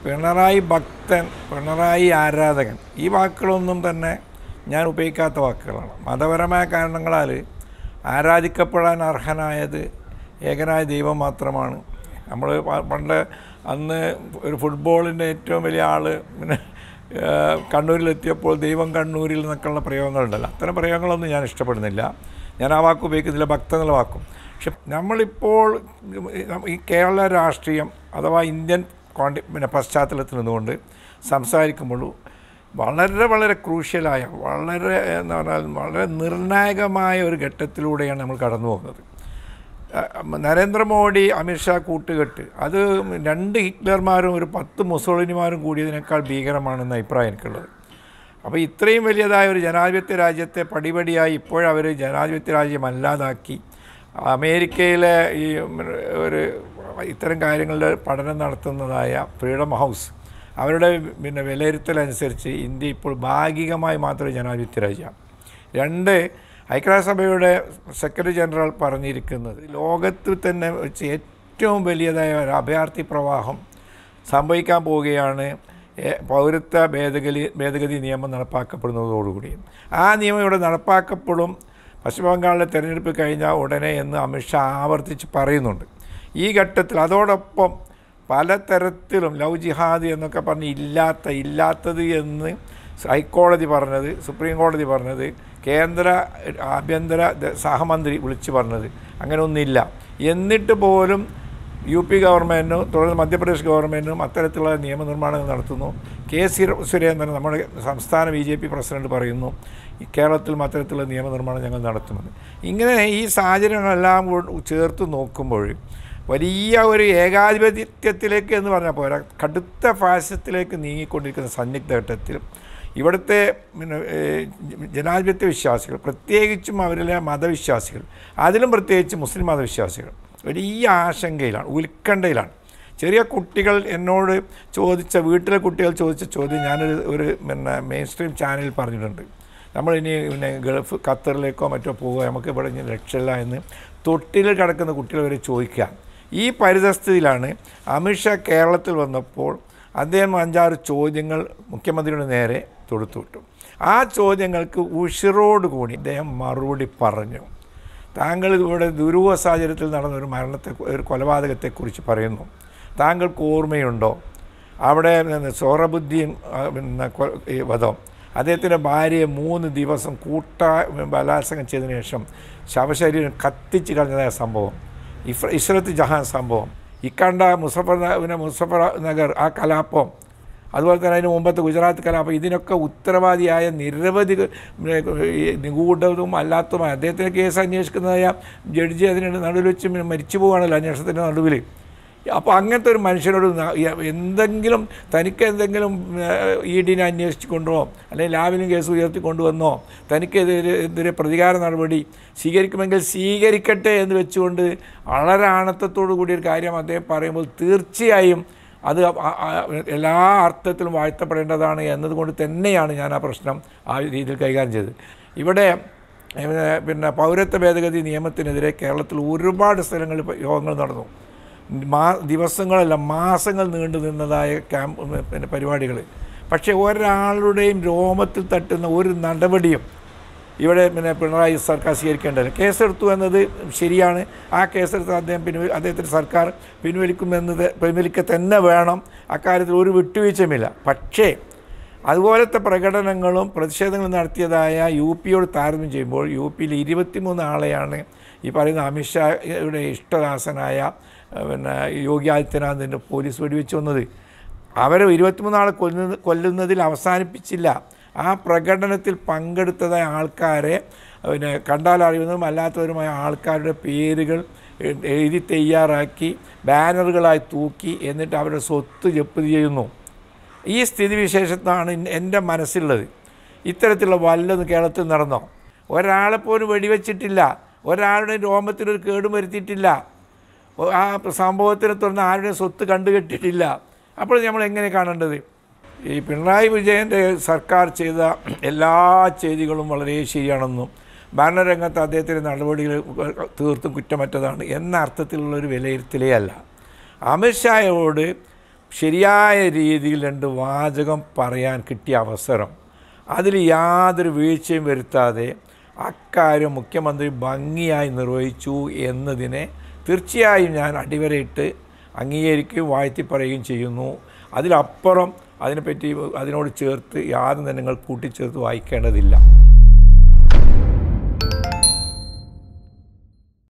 പിണറായി ഭക്തൻ പിണറായി ആരാധകൻ ഈ വാക്കുകളൊന്നും തന്നെ ഞാൻ ഉപയോഗിക്കാത്ത വാക്കുകളാണ് മതപരമായ കാരണങ്ങളാൽ ആരാധിക്കപ്പെടാൻ അർഹനായത് ഏകനായ ദൈവം മാത്രമാണ് നമ്മൾ പ- പണ്ട് അന്ന് ഒരു ഫുട്ബോളിൻ്റെ ഏറ്റവും വലിയ ആൾ പിന്നെ ആ, കണ്ണൂരിലെത്തിയപ്പോൾ ദൈവം കണ്ണൂരിൽ എന്നൊക്കെയുള്ള പ്രയോഗങ്ങളുണ്ടല്ലോ അത്തരം പ്രയോഗങ്ങളൊന്നും ഞാൻ ഇഷ്ടപ്പെടുന്നില്ല ഞാൻ ആ വാക്ക് ഉപയോഗിക്കുന്നില്ല ഭക്ത എന്നുള്ള വാക്കും പക്ഷെ നമ്മളിപ്പോൾ ഈ കേരള രാഷ്ട്രീയം അഥവാ ഇന്ത്യൻ കോണ്ടി പിന്നെ പശ്ചാത്തലത്തിൽ നിന്നുകൊണ്ട് സംസാരിക്കുമ്പോൾ വളരെ വളരെ ക്രൂഷ്യലായ വളരെ എന്താ പറഞ്ഞാൽ വളരെ നിർണായകമായ ഒരു ഘട്ടത്തിലൂടെയാണ് നമ്മൾ കടന്നു പോകുന്നത് അഹ് നരേന്ദ്രമോദി അമിത്ഷാ കൂട്ടുകെട്ട് അത് രണ്ട് ഹിറ്റ്ലർമാരും ഒരു പത്ത് മുസോളിനിമാരും കൂടിയതിനേക്കാൾ ഭീകരമാണെന്ന അഭിപ്രായം എനിക്കുള്ളത് അപ്പോൾ ഇത്രയും വലിയതായ ഒരു ജനാധിപത്യ രാജ്യത്തെ പടിപടിയായി ഇപ്പോഴവർ ജനാധിപത്യ രാജ്യമല്ലാതാക്കി അമേരിക്കയിലെ ഈ ഒരു ഇത്തരം കാര്യങ്ങളുടെ പഠനം നടത്തുന്നതായ ഫ്രീഡം ഹൗസ് അവരുടെ പിന്നെ വിലയിരുത്തലനുസരിച്ച് ഇന്ത്യ ഇപ്പോൾ ഭാഗികമായി മാത്രമേ ജനാധിപത്യ രാജ്യമാണ് രണ്ട് ഐക്യരാഷ്ട്രസഭയുടെ സെക്രട്ടറി ജനറൽ പറഞ്ഞിരിക്കുന്നത് ലോകത്തിൽ തന്നെ വെച്ച് ഏറ്റവും വലിയതായ ഒരു അഭയാർത്ഥി പ്രവാഹം സംഭവിക്കാൻ പോവുകയാണ് എ- പൗരത്വ ഭേദഗതി ഭേദഗതി നിയമം നടപ്പാക്കപ്പെടുന്നതോടുകൂടി ആ നിയമം ഇവിടെ നടപ്പാക്കപ്പെടും പശ്ചിമ ബംഗാളിലെ തെരഞ്ഞെടുപ്പ് കഴിഞ്ഞ ഉടനെ എന്ന് അമിത്ഷാ ആവർത്തിച്ച് പറയുന്നുണ്ട് ഈ ഘട്ടത്തിൽ അതോടൊപ്പം പലതരത്തിലും ലവ് ജിഹാദ് എന്നൊക്കെ പറഞ്ഞ് ഇല്ലാത്ത ഇല്ലാത്തത് എന്ന് ഹൈക്കോടതി പറഞ്ഞത് സുപ്രീം കോടതി പറഞ്ഞത് കേന്ദ്ര ആഭ്യന്തര ദ- സഹമന്ത്രി വിളിച്ചു പറഞ്ഞത് അങ്ങനെ ഒന്നില്ല എന്നിട്ട് പോലും യു പി ഗവൺമെൻറ്റിനും തുടർന്ന് മധ്യപ്രദേശ് ഗവൺമെൻറ്റിനും അത്തരത്തിലുള്ള നിയമനിർമ്മാണം നടത്തുന്നു കെ സി സുരേന്ദ്രൻ നമ്മുടെ സംസ്ഥാന ബി ജെ പി പ്രസിഡന്റ് പറയുന്നു ഈ കേരളത്തിലും അത്തരത്തിലുള്ള നിയമനിർമ്മാണം ഞങ്ങൾ നടത്തുമെന്ന് ഇങ്ങനെ ഈ സാഹചര്യങ്ങളെല്ലാം കൂടെ ചേർത്ത് നോക്കുമ്പോൾ വലിയ ഒരു ഏകാധിപത്യത്തിലേക്ക് എന്ന് പറഞ്ഞാൽ പോരാ കടുത്ത ഫാസിസത്തിലേക്ക് നീങ്ങിക്കൊണ്ടിരിക്കുന്ന സന്നിഗ്ധ ഘട്ടത്തിൽ ഇവിടുത്തെ പിന്നെ ഏഹ്, ജനാധിപത്യ വിശ്വാസികൾ പ്രത്യേകിച്ചും അവരിലെ മതവിശ്വാസികൾ അതിലും പ്രത്യേകിച്ച് മുസ്ലിം മതവിശ്വാസികൾ വലിയ ആശങ്കയിലാണ് ഉത്കണ്ഠയിലാണ് ചെറിയ കുട്ടികൾ എന്നോട് ചോദിച്ച വീട്ടിലെ കുട്ടികൾ ചോദിച്ച ചോദ്യം ഞാനൊരു ഒരു പിന്നെ മെയിൻ സ്ട്രീം ചാനലിൽ പറഞ്ഞിട്ടുണ്ട് നമ്മളിനി പിന്നെ ഗൾഫ് ഖത്തറിലേക്കോ മറ്റോ പോകുക നമുക്ക് ഇവിടെ ഇനി രക്ഷയില്ല എന്ന് തൊട്ടിൽ കിടക്കുന്ന കുട്ടികൾ വരെ ചോദിക്കുക ഈ പരിതസ്ഥിതിയിലാണ് അമിത്ഷാ കേരളത്തിൽ വന്നപ്പോൾ അദ്ദേഹം അഞ്ചാറ് ചോദ്യങ്ങൾ മുഖ്യമന്ത്രിയുടെ നേരെ തൊടുത്തുവിട്ടു ആ ചോദ്യങ്ങൾക്ക് ഉഷിറോടുകൂടി അദ്ദേഹം മറുപടി പറഞ്ഞു താങ്കൾ ഇവിടെ ദുരൂഹ സാഹചര്യത്തിൽ നടന്ന ഒരു മരണത്തെ ഒരു കൊലപാതകത്തെക്കുറിച്ച് പറയുന്നു താങ്കൾക്ക് ഓർമ്മയുണ്ടോ അവിടെ നിന്ന് സോറബുദ്ദീൻ ആ, പിന്നെ കൊ- ഈ വധം അദ്ദേഹത്തിൻ്റെ ഭാര്യയെ മൂന്ന് ദിവസം കൂട്ട ബലാത്സംഗം ചെയ്തതിനു ശേഷം ശവശരീരം കത്തിച്ച് കളഞ്ഞതായ സംഭവം ഇഫ്ര ഇസ്രത്ത് ജഹാൻ സംഭവം ഇക്കണ്ട മുസഫർ ന- പിന്നെ മുസഫർ നഗർ ആ കലാപം അതുപോലെ തന്നെ അതിന് മുമ്പത്തെ ഗുജറാത്ത് കലാപം ഇതിനൊക്കെ ഉത്തരവാദിയായ നിരവധി പിന്നെ ഈ നിഗൂഢവും അല്ലാത്തതുമായ അദ്ദേഹത്തിൻ്റെ കേസ് അന്വേഷിക്കുന്നതായ ജഡ്ജി അതിന് നടുവിൽ വെച്ച് മരിച്ചു പോവുകയാണല്ലോ അന്വേഷണത്തിൻ്റെ നടുവിൽ അപ്പോൾ അങ്ങനത്തെ ഒരു മനുഷ്യനോട് ന- യ- എന്തെങ്കിലും തനിക്ക് എന്തെങ്കിലും ഇ ഡിനെ അന്വേഷിച്ച് കൊണ്ടുവോ അല്ലെങ്കിൽ ലാബിലും കേസ് ഉയർത്തി കൊണ്ടുവന്നോ തനിക്കെതിരെ എതിരെ പ്രതികാര നടപടി സ്വീകരിക്കുമെങ്കിൽ സ്വീകരിക്കട്ടെ എന്ന് വെച്ചുകൊണ്ട് വളരെ ആണത്തത്തോടു കൂടിയ ഒരു കാര്യം അദ്ദേഹം പറയുമ്പോൾ തീർച്ചയായും അത് ആ- ആ- എല്ലാ അർത്ഥത്തിലും വാഴ്ത്തപ്പെടേണ്ടതാണ് എന്നതുകൊണ്ട് തന്നെയാണ് ഞാൻ ആ പ്രശ്നം ആ രീതിയിൽ കൈകാര്യം ചെയ്തത് ഇവിടെ പിന്നെ പിന്നെ പൗരത്വ ഭേദഗതി നിയമത്തിനെതിരെ കേരളത്തിൽ ഒരുപാട് സ്ഥലങ്ങളിൽ ഇപ്പം യോഗങ്ങൾ നടന്നു മാ ദിവസങ്ങളല്ല മാസങ്ങൾ നീണ്ടു നിന്നതായ ക്യാമ്പ് പിന്നെ പരിപാടികൾ പക്ഷേ ഒരാളുടെയും രോമത്തിൽ തട്ടുന്ന ഒരു നടപടിയും ഇവിടെ പിന്നെ പിണറായി സർക്കാർ സ്വീകരിക്കേണ്ടത് കേസെടുത്തു എന്നത് ശരിയാണ് ആ കേസെടുത്ത് അദ്ദേഹം പിൻവലി അദ്ദേഹത്തിൻ്റെ സർക്കാർ പിൻവലിക്കുമെന്നത് പിൻവലിക്ക തന്നെ വേണം അക്കാര്യത്തിൽ ഒരു വിട്ടുവീഴ്ചയുമില്ല പക്ഷേ അതുപോലത്തെ പ്രകടനങ്ങളും പ്രതിഷേധങ്ങളും നടത്തിയതായ യു പിയോട് താരതമ്യം ചെയ്യുമ്പോൾ യു പിയിൽ ഇരുപത്തിമൂന്ന് ആളെയാണ് ഈ പറയുന്ന അമിത്ഷായുടെ ഇഷ്ടദാസനായ ഏഹ്, പിന്നെ യോഗി ആദിത്യനാഥിൻ്റെ പോലീസ് വെടിവെച്ച് വന്നത് അവരെ ഇരുപത്തിമൂന്നാളെ കൊല്ലുന്ന കൊല്ലുന്നതിൽ അവസാനിപ്പിച്ചില്ല ആ പ്രകടനത്തിൽ പങ്കെടുത്തതായ ആൾക്കാരെ പിന്നെ കണ്ടാൽ അറിയുന്നതും അല്ലാത്തവരുമായ ആൾക്കാരുടെ പേരുകൾ എ- എഴുതി തയ്യാറാക്കി ബാനറുകളായി തൂക്കി എന്നിട്ട് അവരുടെ സ്വത്ത് ജപ്തി ചെയ്യുന്നു ഈ സ്ഥിതിവിശേഷത്താണ് ഇൻ- എൻ്റെ മനസ്സിലുള്ളത് ഇത്തരത്തിലുള്ള വല്ലതും കേരളത്തിൽ നടന്നോ ഒരാളെപ്പോലും വെടിവെച്ചിട്ടില്ല ഒരാളുടെ രോമത്തിനൊരു കേടും വരുത്തിയിട്ടില്ല ഒ- ആ സംഭവത്തിനെ തുടർന്ന് ആരുടെയും സ്വത്ത് കണ്ടുകെട്ടിട്ടില്ല അപ്പോൾ നമ്മൾ എങ്ങനെ കാണേണ്ടത് ഈ പിണറായി വിജയൻ്റെ സർക്കാർ ചെയ്ത എല്ലാ ചെയ്തികളും വളരെ ശരിയാണെന്നും ഭരണരംഗത്ത് അദ്ദേഹത്തിൻ്റെ നടപടികൾ തീർത്തും കുറ്റമറ്റതാണ് എന്ന അർത്ഥത്തിലുള്ളൊരു വിലയിരുത്തലേ അല്ല അമിത്ഷായോട് ശരിയായ രീതിയിൽ രണ്ട് വാചകം പറയാൻ കിട്ടിയ അവസരം അതിൽ യാതൊരു വീഴ്ചയും വരുത്താതെ അക്കാര്യം മുഖ്യമന്ത്രി ഭംഗിയായി നിർവഹിച്ചു എന്നതിനെ തീർച്ചയായും ഞാൻ അടിവരയിട്ട് അംഗീകരിക്കുകയും വാഴ്ത്തി പറയുകയും ചെയ്യുന്നു അതിലപ്പുറം അതിനെപ്പറ്റി അതിനോട് ചേർത്ത് യാതൊന്നും നിങ്ങൾ കൂട്ടിച്ചേർത്ത് വായിക്കേണ്ടതില്ല